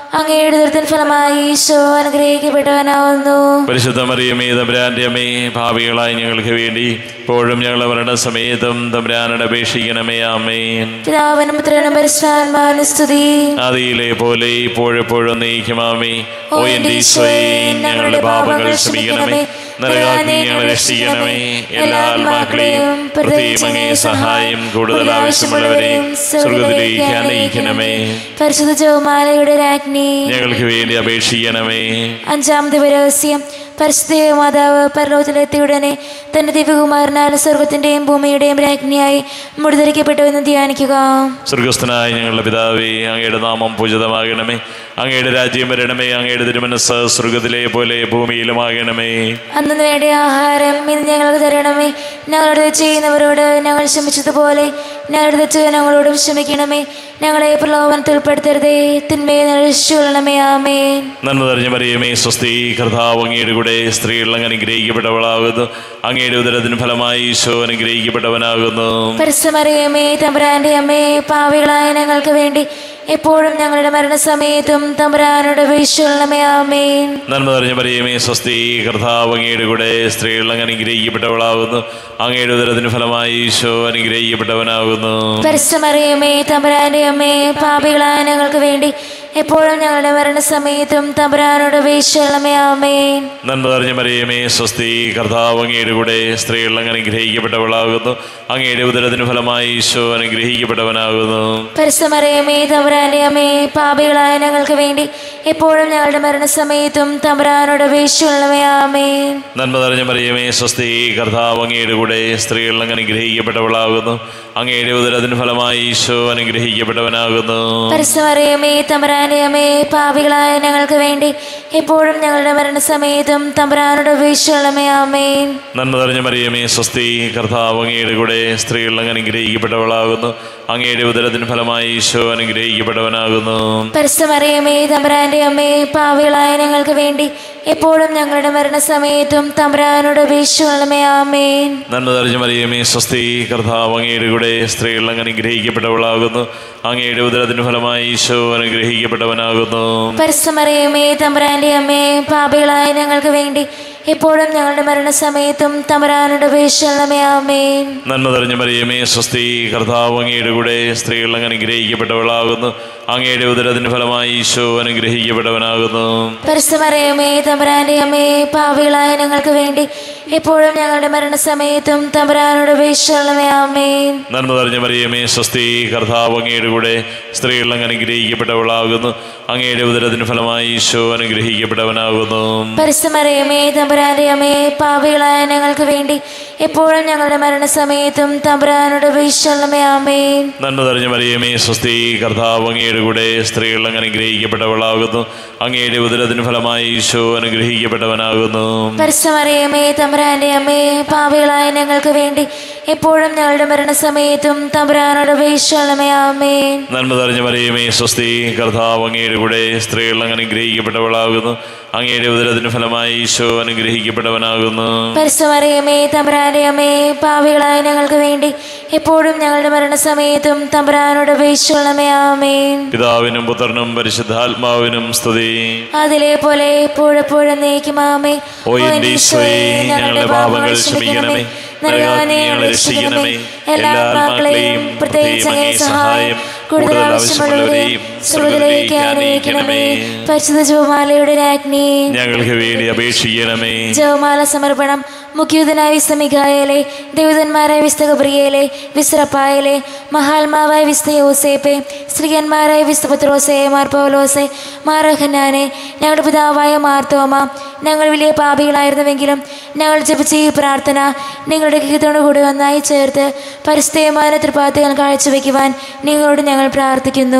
S2: അങ്ങയുടെ ദുരിതൻ ഫലമായി ഈശോ അനുഗ്രഹിക്കപ്പെട്ടവനാവുന്നു
S1: പരിശുദ്ധ മറിയമേ തമ്പുരാന്റെ അമ്മേ ഭാവികളായി ഞങ്ങൾക്ക് വേണ്ടി ഇപ്പോഴും ഞങ്ങളെ മരണസമേതം തമ്പുരാനോട് അപേക്ഷിക്കണമേ ആമേൻ
S2: പിതാവിനും പുത്രനും പരിശുദ്ധാത്മാവിനും സ്തുതി
S1: ആദിയിലെ പോലെ ഇപ്പോഴെപ്പോഴും നീക്കുമാമേ ഓ എൻ്റെ ഈശോയെ ഞങ്ങളുടെ പാപങ്ങൾ ക്ഷമിക്കണമേ നരകാഗ്നി ഞങ്ങളെ രക്ഷിക്കണമേ എല്ലാ ആത്മാക്കളെയും പ്രത്യേകം അങ്ങേ സഹായം കൂടുതൽ ആവശ്യമുള്ളവരെയും സ്വർഗത്തിലേക്ക് അനയിക്കണമേ
S2: പരിശുദ്ധ ജോമാലയുടെ രാജ്ഞി
S1: ഞങ്ങൾക്ക് വേണ്ടി അപേക്ഷിക്കണമേ
S2: അഞ്ചാമത്തെ രഹസ്യം പരിശുദ്ധ മാതാവ് പരലോകത്തിലെത്തിയ ഉടനെ തന്റെ ദിവ്യകുമാരനാൽ സ്വർഗത്തിന്റെയും ഭൂമിയുടെയും രാജ്ഞിയായി മുടിധരിക്കപ്പെട്ടുവെന്ന് ധ്യാനിക്കുക
S1: സ്വർഗസ്ഥനായ ഞങ്ങളുടെ പിതാവേ അങ്ങയുടെ നാമം പൂജിതമാകണമേ അങ്ങയുടെ രാജ്യം വരണമേ അങ്ങയുടെ തിരുമനസ് സ്വർഗത്തിലെ പോലെ ഭൂമിയിലുമാകണമേ
S2: അന്നു വേണ്ട ആഹാരം ഇന്ന് ഞങ്ങൾക്ക് തരണമേ ഞങ്ങളോട് തെറ്റ് ചെയ്യുന്നവരോട് ഞങ്ങൾ ക്ഷമിച്ചതുപോലെ ഞങ്ങളുടെ തെറ്റ് ഞങ്ങളോടും ക്ഷമിക്കണമേ ഞങ്ങളെ പ്രലോഭനത്തിൽ ഉൾപ്പെടുത്തരുതേ തിന്മയെ നഴിച്ചുകൊള്ളണമേ ആമേ
S1: നന്മ തെരഞ്ഞ മറിയമേ സ്വസ്തി കർത്താവ് അങ്ങയുടെ കൂടെ സ്ത്രീകൾ അങ്ങ് അനുഗ്രഹിക്കപ്പെട്ടവളാകുന്നു അങ്ങയുടെ ഉദരത്തിന് ഫലമായി ഈശോ അനുഗ്രഹിക്കപ്പെട്ടവനാകുന്നു
S2: പരിസമറിയമേ തമ്പുരാന്റെ അമ്മേ പാവികളായ ഞങ്ങൾക്ക് വേണ്ടി എപ്പോഴും ഞങ്ങളുടെ മരണസമയത്തും തമ്പുരാനോട് വീഴ്ചയുള്ളമേ ആമേൻ
S1: നന്മ തെരഞ്ഞ മറിയമേ സ്വസ്തി കർത്താവ് അങ്ങയുടെ കൂടെ സ്ത്രീകൾ അങ്ങ് അനുഗ്രഹിക്കപ്പെട്ടവളാകുന്നു അങ്ങയുടെ ഉദരത്തിന് ഫലമായി ഈശോ അനുഗ്രഹിക്കപ്പെട്ടവനാകുന്നു
S2: പരിസമറിയമേ തമ്പുരാന്റെ അമ്മേ പാപികളായ ഞങ്ങൾക്ക് വേണ്ടി എപ്പോഴും ഞങ്ങളുടെ മരണസമയത്തും തമ്പുരാനോട് വീഴ്ചയുള്ളമേ ആമേൻ
S1: നന്മ തെരഞ്ഞ മറിയമേ സ്വസ്തി കർത്താവ് അങ്ങയുടെ കൂടെ സ്ത്രീകൾ അങ്ങ് അനുഗ്രഹിക്കപ്പെട്ടവളാകുന്നു അങ്ങയുടെ ഉദരത്തിന് ഫലമായി ഈശോ അനുഗ്രഹിക്കപ്പെട്ടവനാകുന്നു
S2: പരിസമറിയമേ തമ്പുരാന്റെ അമ്മേ പാപികളായ ഞങ്ങൾക്ക് വേണ്ടി എപ്പോഴും ഞങ്ങളുടെ മരണസമയത്തും തമ്പുരാനോട് വീഴ്ചയുള്ളമേ ആമേൻ
S1: നന്മ തെരഞ്ഞ മറിയമേ സ്വസ്തി കർത്താവ് അങ്ങയുടെ കൂടെ സ്ത്രീകൾ അങ്ങ് അനുഗ്രഹിക്കപ്പെട്ടവളാകുന്നു അങ്ങയുടെ ഉദരത്തിന് ഫലമായി ഈശോ അനുഗ്രഹിക്കപ്പെട്ടവനാകുന്നു
S2: പരിസമറിയമേ തമ്പുരാന്റെ അമ്മേ പാപികളായ ഞങ്ങൾക്ക് വേണ്ടി എപ്പോഴും ഞങ്ങളുടെ മരണസമയത്തും തമ്പുരാനോട് വീഴ്ചയുള്ളമേ ആമേൻ
S1: നന്മ തെരഞ്ഞ മറിയമേ സ്വസ്തി കർത്താവ് അങ്ങയുടെ കൂടെ സ്ത്രീകൾ അങ്ങ് അനുഗ്രഹിക്കപ്പെട്ടവളാകുന്നു അങ്ങയുടെ ഉദരത്തിന് ഫലമായി ഈശോ അനുഗ്രഹിക്കപ്പെട്ടവനാകുന്നു
S2: പരിസമറിയമേ തമ്പുരാന്റെ അമ്മേ പാവികളായ ഞങ്ങൾക്ക് വേണ്ടി എപ്പോഴും ഞങ്ങളുടെ മരണസമയത്തും തമ്പുരാനോട് വീഴ്ചയുള്ളമേ ആമേൻ
S1: നന്മ തെരഞ്ഞ മറിയമേ സ്വസ്തി കർത്താവ് അങ്ങയുടെ കൂടെ സ്ത്രീകൾ അങ്ങ് അനുഗ്രഹിക്കപ്പെട്ടവളാകുന്നു അങ്ങയുടെ ഉദരത്തിന് ഫലമായി ഈശോ അനുഗ്രഹിക്കപ്പെട്ടവനാകുന്നു
S2: പരിസമറിയമേ തമ്പുരാന്റെ അമ്മേ പാപികളായ ഞങ്ങൾക്ക് വേണ്ടി എപ്പോഴും ഞങ്ങളുടെ മരണസമയത്തും തമ്പുരാനോട് വീഴ്ചയുള്ളമേ ആമേൻ
S1: നന്മ തെരഞ്ഞ മറിയമേ സ്വസ്തി കർത്താവ് അങ്ങയുടെ കൂടെ സ്ത്രീകൾ അങ്ങ് അനുഗ്രഹിക്കപ്പെട്ടവളാകുന്നു അങ്ങയുടെ ഉദരത്തിന് ഫലമായി ഈശോ അനുഗ്രഹിക്കപ്പെട്ടവനാകുന്നു
S2: പരിസമറിയമേ തമ്പുരാന്റെ അമ്മേ പാപികളായ ഞങ്ങൾക്ക് വേണ്ടി എപ്പോഴും ഞങ്ങളുടെ മരണസമയത്തും തമ്പുരാനോട് വീഴ്ചയുള്ളമേ ആമേൻ
S1: നന്മ തെരഞ്ഞ മറിയമേ സ്വസ്തി കർത്താവ് അങ്ങയുടെ കൂടെ സ്ത്രീകൾ അങ്ങ് അനുഗ്രഹിക്കപ്പെട്ടവളാകുന്നു അങ്ങയുടെ ഉദരത്തിന് ഫലമായി ഈശോ അനുഗ്രഹിക്കപ്പെട്ടവനാകുന്നു
S2: പരിസമറിയമേ തമ്പുരാന്റെ അമ്മേ പാപികളായ ഞങ്ങൾക്ക് വേണ്ടി എപ്പോഴും ഞങ്ങളുടെ മരണസമയത്തും തമ്പുരാനോട് വീഴ്ചയുള്ളമേ ആമേൻ
S1: നന്മ തെരഞ്ഞ മറിയമേ സ്വസ്തി കർത്താവ് അങ്ങയുടെ കൂടെ സ്ത്രീകൾ അങ്ങ് അനുഗ്രഹിക്കപ്പെട്ടവളാകുന്നു അങ്ങയുടെ ഉദരത്തിന് ഫലമായി ഈശോ അനുഗ്രഹിക്കപ്പെട്ടവനാകുന്നു
S2: പരിസമറിയമേ തമ്പുരാന്റെ അമ്മേ പാപികളായ ഞങ്ങൾക്ക് വേണ്ടി എപ്പോഴും ഞങ്ങളുടെ മരണസമയത്തും തമ്പുരാനോട് വീഴ്ചയുള്ളമേ ആമേൻ
S1: നന്മ തെരഞ്ഞ മറിയമേ സ്വസ്തി കർത്താവ് അങ്ങയുടെ കൂടെ സ്ത്രീകൾ അങ്ങ് അനുഗ്രഹിക്കപ്പെട്ടവളാകുന്നു അങ്ങയുടെ ഉദരത്തിന് ഫലമായി ഈശോ അനുഗ്രഹിക്കപ്പെട്ടവനാകുന്നു
S2: പരിസമറിയമേ തമ്പുരാന്റെ അമ്മേ പാപികളായ ഞങ്ങൾക്ക് വേണ്ടി എപ്പോഴും ഞങ്ങളുടെ മരണസമയത്തും തമ്പുരാനോട് വീഴ്ചയുള്ളമേ ആമേൻ
S1: പിതാവിനും പുത്രനും പരിശുദ്ധാത്മാവിനും സ്തുതി
S2: അതിലെ പോലെ എപ്പോഴെപ്പോഴും നീക്കുമാമേ
S1: ഓ എൻ്റെ ഈശോയെ ഞങ്ങളുടെ പാപങ്ങൾ ക്ഷമിക്കണമേ നരകാനെ ഞങ്ങളെ രക്ഷിക്കണമേ എല്ലാ ആത്മാക്കളെയും പ്രത്യേകിച്ച് അങ്ങേ സഹായം കൂടുതൽ ആവശ്യമുള്ളവരെയും സ്വർഗത്തിലേക്ക് ആനയിക്കണമേ
S2: പരിശുദ്ധ ജോമാലയുടെ രാജ്ഞി
S1: ഞങ്ങൾക്ക് വേണ്ടി അപേക്ഷിക്കണമേ
S2: ജവമാല സമർപ്പണം മുഖ്യൂതനായ വിസ്ത മിഖായേലെ ദേവതന്മാരായ വിസ്ത ഗബ്രിയേലെ വിസ്രപ്പായലെ മഹാത്മാവായ വിസ്ത യോസേപ്പെ സ്ത്രീയന്മാരായ വിസ്ത പത്രോസെ മാർ പൗലോസെ മാറഹനാനെ ഞങ്ങളുടെ പിതാവായ മാർത്തോമ ഞങ്ങൾ വലിയ പാപികളായിരുന്നുവെങ്കിലും ഞങ്ങൾ ജപിച്ച ഈ പ്രാർത്ഥന നിങ്ങളുടെ ഗീതത്തോടു കൂടി ഒന്നായി ചേർത്ത് പരിസ്ഥിതിമായ തൃപ്പാത്തുകൾ കാഴ്ചവെക്കുവാൻ നിങ്ങളോട് ഞങ്ങൾ പ്രാർത്ഥിക്കുന്നു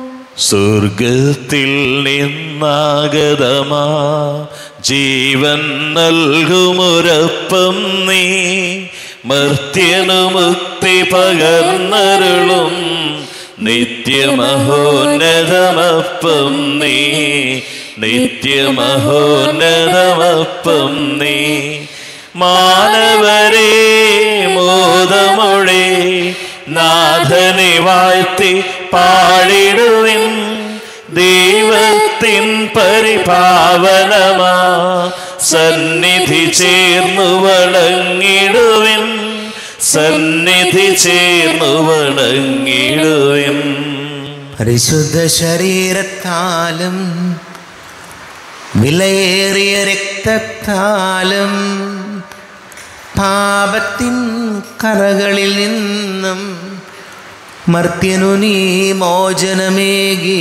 S1: സ്വർഗത്തിൽ നിന്നാഗതമാ ജീവൻ നൽകുമൊരപ്പം നീ മർത്യനു മുക്തി പകർന്നരുളും നിത്യമഹോന്നതമപ്പം നീ നിത്യമഹോന്നതമപ്പം നീ മാനവരെ മോദമൊഴി നാഥനെ വാഴ്ത്തി പാടിടുവിൻ ദൈവത്തെ സ്നേഹത്തിൻ പരിപാവനമാ സന്നിധി ചേർന്നു വണങ്ങിടുവിൻ സന്നിധി ചേർന്നു വണങ്ങിടുവിൻ
S3: പരിശുദ്ധ ശരീരത്താലും വിലയേറിയ രക്തത്താലും പാപത്തിൻ കറകളിൽ നിന്നും മർത്യനു നീ മോചനമേകി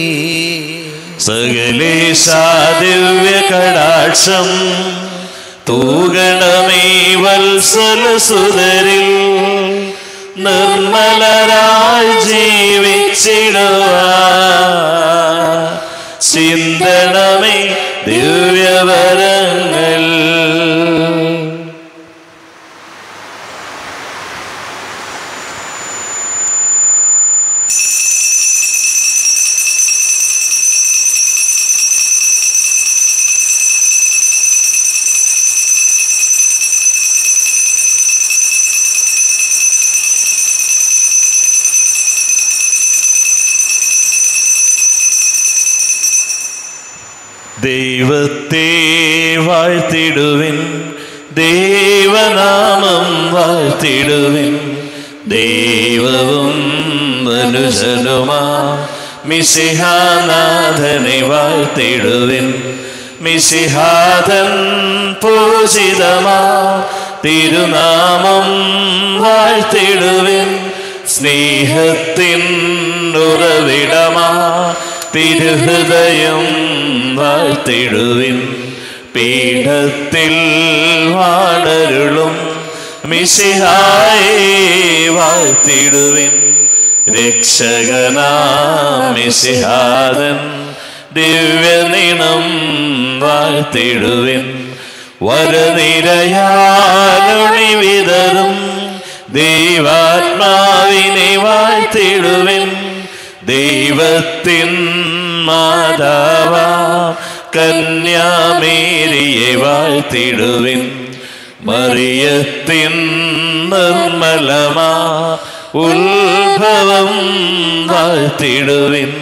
S1: സകലേശാദിവ്യ കടാക്ഷം തൂകണമേ വത്സല സുതരിൽ നിർമ്മലരായി ജീവിച്ചിടുവാ ചിന്തണമേ ദിവ്യവരങ്ങൾ ദൈവത്തെ വാഴ്ത്തിടുവിൻ ദൈവനാമം വാഴ്ത്തിടുവിൻ ദൈവവും മനുഷ്യനുമാ മിസിഹാനാഥനെ വാഴ്ത്തിടുവിൻ മിസിഹാതൻ പൂജിതമാ തിരുനാമം വാഴ്ത്തിടുവിൻ സ്നേഹത്തിൻ ഉറവിടമാ തിരുഹൃദയം വാഴ്ത്തിടുവിൻ പീഠത്തിൽ വാടരുളും മിശിഹായെ വാഴ്ത്തിടുവിൻ രക്ഷകനാം മിശിഹാദൻ ദിവ്യനിണം വാഴ്ത്തിടുവിൻ വരനിരയാലൊളി വിതറും ദൈവാത്മാവിനെ വാഴ്ത്തിടുവിൻ ദൈവത്തിൻ മാതാവാ കന്യാമേരിയെ വാഴ്ത്തിടുവിൻ മറിയത്തിൻ നിർമ്മലമാ ഉത്ഭവം വാഴ്ത്തിടുവിൻ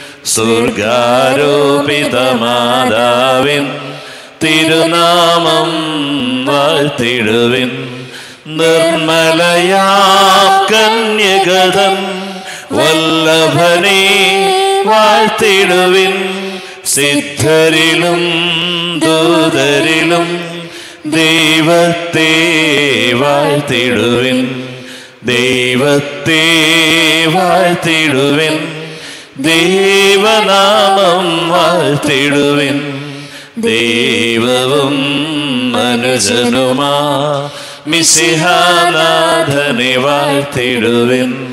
S1: സ്വർഗാരോപിതമാതാവിൻ തിരുനാമം വാഴ്ത്തിടുവിൻ നിർമ്മലയാ കന്യകതം വല്ലഭനെ വാഴ്ത്തിടുവിൻ സിദ്ധരിലും ദൂതരിലും ദൈവത്തെ വാഴ്ത്തിടുവിൻ ദൈവത്തെ വാഴ്ത്തിടുവിൻ ദൈവനാമം വാഴ്ത്തിടുവിൻ ദൈവവും മനുജനുമാ മിസിഹാനാഥനെ വാഴ്ത്തിടുവിൻ